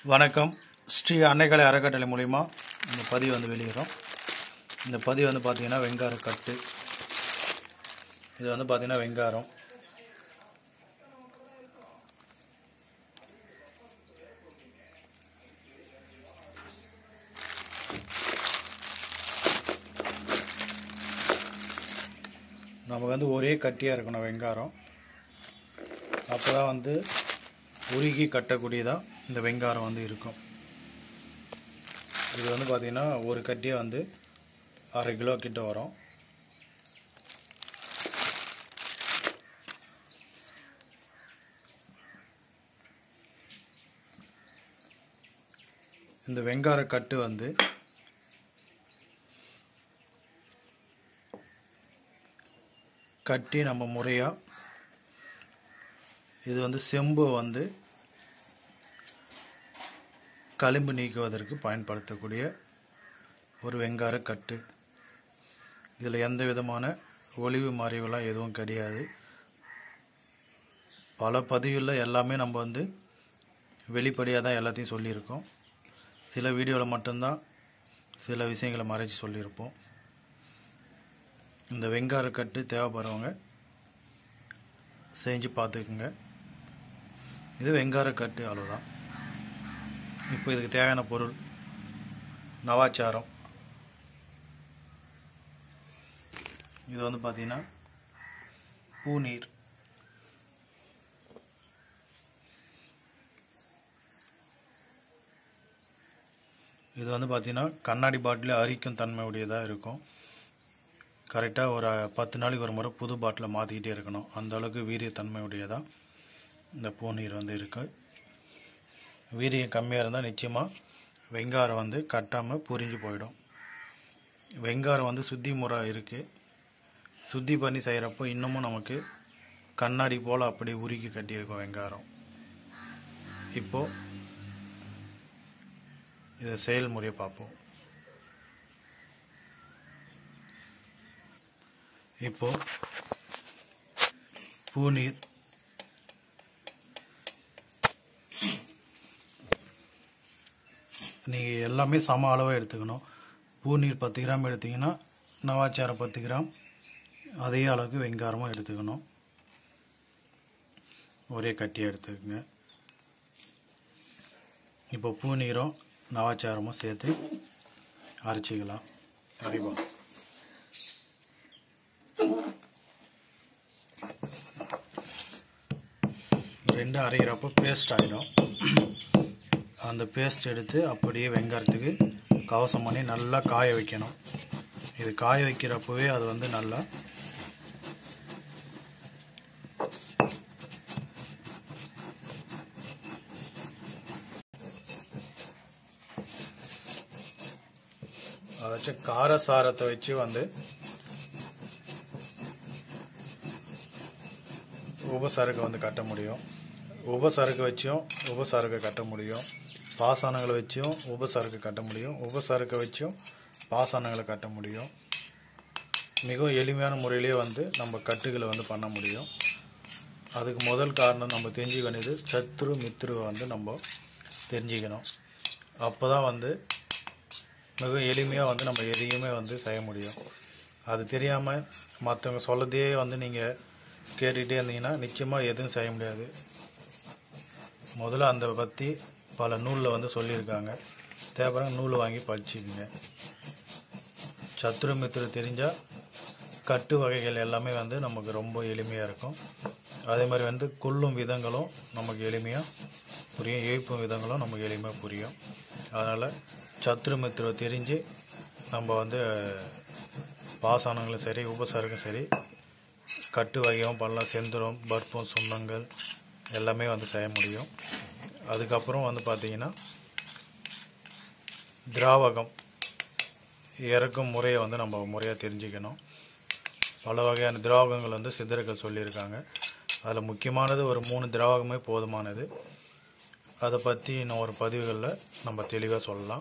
வணக்கம் ஸ்ரீ அன்னைக்கலை அறக்கட்டளை மூலிமா இந்த பதிவு வந்து வெளியிடுறோம் இந்த பதிவு வந்து பார்த்திங்கன்னா வெங்கார கட்டு இது வந்து பார்த்திங்கன்னா வெங்காரம் நமக்கு வந்து ஒரே கட்டியாக இருக்கணும் வெங்காரம் அப்போ தான் வந்து உருகி கட்டக்கூடியதாக இந்த வெங்காரம் வந்து இருக்கும் இது வந்து பார்த்திங்கன்னா ஒரு கட்டியே வந்து அரை கிலோ கிட்ட வரும் இந்த வெங்கார கட்டு வந்து கட்டி நம்ம முறையாக இது வந்து செம்பு வந்து களிம்பு நீக்குவதற்கு பயன்படுத்தக்கூடிய ஒரு வெங்கார கட்டு இதில் எந்த விதமான ஒளிவு மறைவுலாம் எதுவும் கிடையாது பல பதிவில் எல்லாமே நம்ம வந்து வெளிப்படையாக தான் எல்லாத்தையும் சொல்லியிருக்கோம் சில வீடியோவில் மட்டும்தான் சில விஷயங்களை மறைச்சி சொல்லியிருப்போம் இந்த வெங்கார கட்டு தேவைப்படுறவங்க செஞ்சு பார்த்துக்குங்க இது வெங்கார கட்டு அவ்வளோதான் இப்போ இதுக்கு தேவையான பொருள் நவாச்சாரம் இது வந்து பார்த்தீங்கன்னா பூநீர் இது வந்து பார்த்தீங்கன்னா கண்ணாடி பாட்டில் அரிக்கும் தன்மை உடையதாக இருக்கும் கரெக்டாக ஒரு பத்து நாளைக்கு ஒரு முறை புது பாட்டில் மாற்றிக்கிட்டே இருக்கணும் அந்த அளவுக்கு வீரியத்தன்மை உடையதாக இந்த பூநீர் வந்து இருக்குது வீரியம் கம்மியாக இருந்தால் நிச்சயமாக வெங்காரம் வந்து கட்டாமல் புரிஞ்சு போயிடும் வெங்காரம் வந்து சுத்தி முறை இருக்குது சுத்தி பண்ணி செய்கிறப்போ இன்னமும் நமக்கு கண்ணாடி போல் அப்படி உருக்கி கட்டியிருக்கும் வெங்காரம் இப்போது இதை செயல்முறையை பார்ப்போம் இப்போ பூநீர் நீங்கள் எல்லாமே சம அளவாக எடுத்துக்கணும் பூநீர் பத்து கிராம் எடுத்தீங்கன்னா நவாச்சாரம் பத்து கிராம் அதே அளவுக்கு வெங்காரமும் எடுத்துக்கணும் ஒரே கட்டியாக எடுத்துக்கோங்க இப்போ பூநீரும் நவாச்சாரமும் சேர்த்து அரைச்சிக்கலாம் அறிவா ரெண்டும் அரைகிறப்போ பேஸ்ட் ஆகிடும் அந்த பேஸ்ட் எடுத்து அப்படியே வெங்காரத்துக்கு கவசம் பண்ணி நல்லா காய வைக்கணும் இது காய வைக்கிறப்பவே அது வந்து நல்லா அதாச்சும் காரசாரத்தை வச்சு வந்து உபசரக்கு வந்து கட்ட முடியும் உபசரக்கு வச்சும் உபசரக்கு கட்ட முடியும் பாசானங்களை வச்சும் உபசரக்கு கட்ட முடியும் உபசரக்கை வச்சும் பாசானங்களை கட்ட முடியும் மிகவும் எளிமையான முறையிலேயே வந்து நம்ம கட்டுகளை வந்து பண்ண முடியும் அதுக்கு முதல் காரணம் நம்ம தெரிஞ்சுக்க வேண்டியது சத்ரு மித்ருவை வந்து நம்ம தெரிஞ்சுக்கணும் அப்போ தான் வந்து மிக எளிமையாக வந்து நம்ம எதையுமே வந்து செய்ய முடியும் அது தெரியாமல் மற்றவங்க சொல்லதே வந்து நீங்கள் கேட்டுக்கிட்டே இருந்தீங்கன்னா நிச்சயமாக எதுவும் செய்ய முடியாது முதல்ல அந்த பற்றி பல நூலில் வந்து சொல்லியிருக்காங்க தேவைப்படுற நூல் வாங்கி படிச்சுக்குங்க சத்துரு மித்திரு தெரிஞ்சால் கட்டு வகைகள் எல்லாமே வந்து நமக்கு ரொம்ப எளிமையாக இருக்கும் அதே மாதிரி வந்து கொல்லும் விதங்களும் நமக்கு எளிமையாக புரியும் எழுப்பும் விதங்களும் நமக்கு எளிமையாக புரியும் அதனால் சத்ரு மித்திரை தெரிஞ்சு நம்ம வந்து பாசானங்களும் சரி உபசாரங்களும் சரி கட்டு வகையும் பண்ணலாம் செந்துரம் பருப்பம் சுண்ணங்கள் எல்லாமே வந்து செய்ய முடியும் அதுக்கப்புறம் வந்து பார்த்திங்கன்னா திராவகம் இறக்கும் முறையை வந்து நம்ம முறையாக தெரிஞ்சுக்கணும் பல வகையான திராவகங்கள் வந்து சித்தர்கள் சொல்லியிருக்காங்க அதில் முக்கியமானது ஒரு மூணு திராவகமே போதுமானது அதை பற்றி இன்னும் ஒரு பதிவுகளில் நம்ம தெளிவாக சொல்லலாம்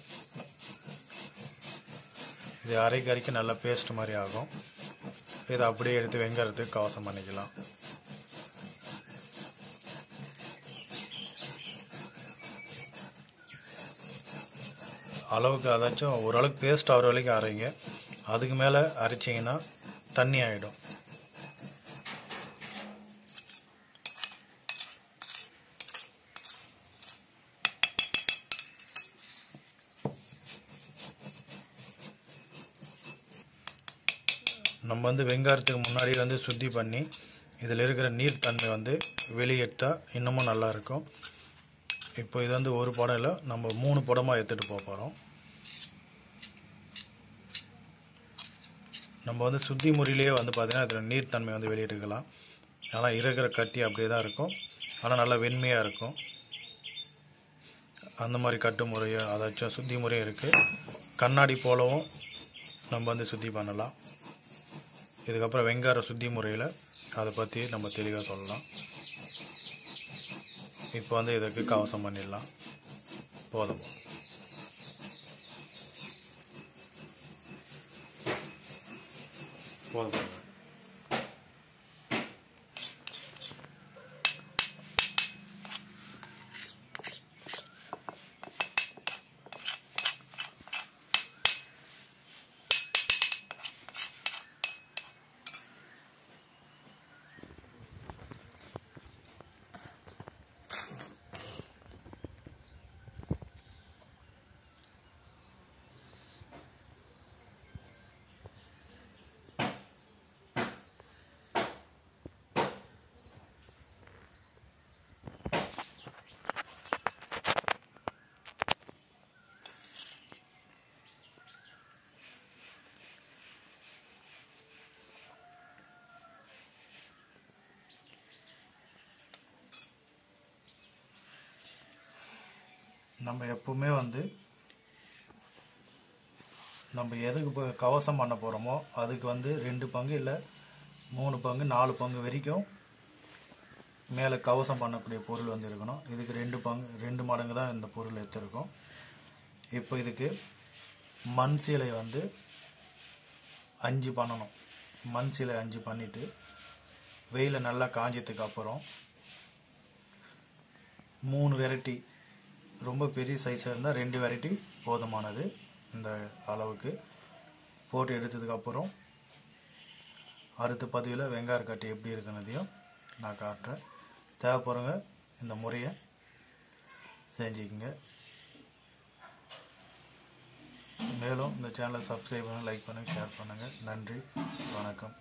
இது அரைக்கு அரைக்கு நல்லா பேஸ்ட் மாதிரி ஆகும் இதை அப்படியே எடுத்து வெங்காயத்துக்கு கவசம் பண்ணிக்கலாம் அளவுக்கு அதாச்சும் ஓரளவுக்கு பேஸ்ட் ஆகிற வரைக்கும் அரைங்க அதுக்கு மேலே அரைச்சிங்கன்னா தண்ணி ஆகிடும் நம்ம வந்து வெங்காயத்துக்கு முன்னாடி வந்து சுத்தி பண்ணி இதில் இருக்கிற நீர் தன்மை வந்து வெளியேற்றா இன்னமும் நல்லா இருக்கும் இப்போ இது வந்து ஒரு படம் இல்லை நம்ம மூணு படமாக எடுத்துகிட்டு போக போகிறோம் நம்ம வந்து சுத்தி முறையிலேயே வந்து பார்த்திங்கன்னா இதில் நீர் தன்மை வந்து வெளியெடுக்கலாம் ஆனால் இருக்கிற கட்டி அப்படியே தான் இருக்கும் ஆனால் நல்லா வெண்மையாக இருக்கும் அந்த மாதிரி கட்டு முறையோ அதாச்சும் சுத்தி முறையும் இருக்குது கண்ணாடி போலவும் நம்ம வந்து சுத்தி பண்ணலாம் இதுக்கப்புறம் வெங்கார சுத்தி முறையில் அதை பற்றி நம்ம தெளிவாக சொல்லலாம் இப்போ வந்து இதுக்கு கவசம் பண்ணிடலாம் போதும் போதும் நம்ம எப்பவுமே வந்து நம்ம எதுக்கு இப்போ கவசம் பண்ண போகிறோமோ அதுக்கு வந்து ரெண்டு பங்கு இல்லை மூணு பங்கு நாலு பங்கு வரைக்கும் மேலே கவசம் பண்ணக்கூடிய பொருள் வந்து இருக்கணும் இதுக்கு ரெண்டு பங்கு ரெண்டு மடங்கு தான் இந்த பொருள் எடுத்திருக்கோம் இப்போ இதுக்கு மண் சீலை வந்து அஞ்சு பண்ணணும் மண் சீலை அஞ்சு பண்ணிவிட்டு வெயில நல்லா காஞ்சதுக்கு அப்புறம் மூணு வெரைட்டி ரொம்ப பெரிய சைஸாக இருந்தால் ரெண்டு வெரைட்டி போதுமானது இந்த அளவுக்கு போட்டு எடுத்ததுக்கப்புறம் அடுத்த பதிவில் வெங்காயம் கட்டி எப்படி இருக்குன்னதையும் நான் காட்டுறேன் தேவைப்படுறவங்க இந்த முறையை செஞ்சுக்கங்க மேலும் இந்த சேனலை சப்ஸ்கிரைப் பண்ணுங்கள் லைக் பண்ணுங்கள் ஷேர் பண்ணுங்கள் நன்றி வணக்கம்